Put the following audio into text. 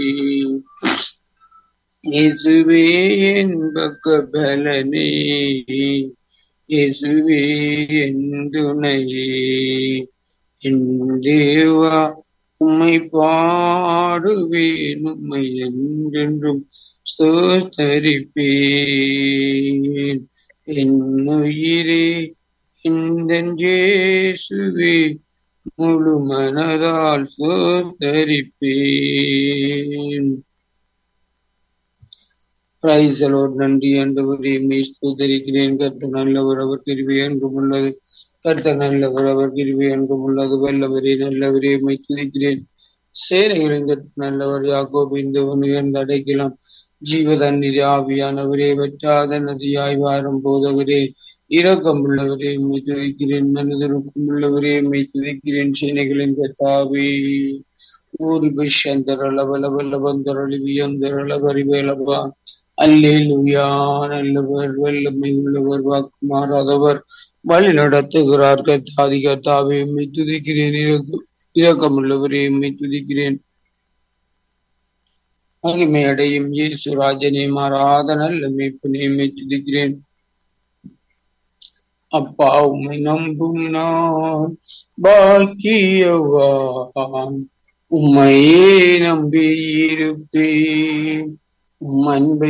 இயேசுவே என் பக்க பலனே இயேசுவே என் துணையே என் தேவா உம்மை பாடுவேன் உம்மை என்றென்றும் ஸ்தோத்தரிப்பேன் என் உயிரே இந்த இயேசுவே முழு மனதால் சோத்தரிப்பேன் பிரைசலோட் நன்றி ஆண்டவரே மெய் ஸ்தோத்தரிக்கிறேன் கர்த்தர் நல்லவர் அவர் கிருபை என்றும் உள்ளது கர்த்தர் நல்லவர் அவர் கிருபை என்றும் உள்ளது வல்லவரே நல்லவரே மெய் துதிக்கிறேன் சேனைகளின் கர்த்தர் நல்லவர் யாக்கோபு இந்த உயர்ந்து அடைக்கலாம் ஜீவதண்ணீர் ஆவியானவரே வெற்றாத நதியாய் வாரும் போதவரே இரக்கம் உள்ளவரே மெய் துதிக்கிறேன் மனிதருக்கும் உள்ளவரே மெய் துதிக்கிறேன் சேனைகளின் கர்த்தாவே ஊர் பிஷந்தரளவலவலவந்தரளிவியந்தரளவரிவேலவா அல்லேலுயா நல்லவர் வல்லமை உள்ளவர் வாக்கு மாறாதவர் வழி நடத்துகிறார் கர்த்தாதி கர்த்தாவே எம்மை துதிக்கிறேன் இரக்கம் இரக்கமுள்ளவரே எம்மை துதிக்கிறேன் மகிமை அடையும் இயேசு ராஜனே மாறாத நல்ல மீட்பு எம்மை துதிக்கிறேன் அப்பா உம்மை நம்பும் நான் பாக்கியவான் உம்மையே நம்பி இருப்பேன் உம் அன்பை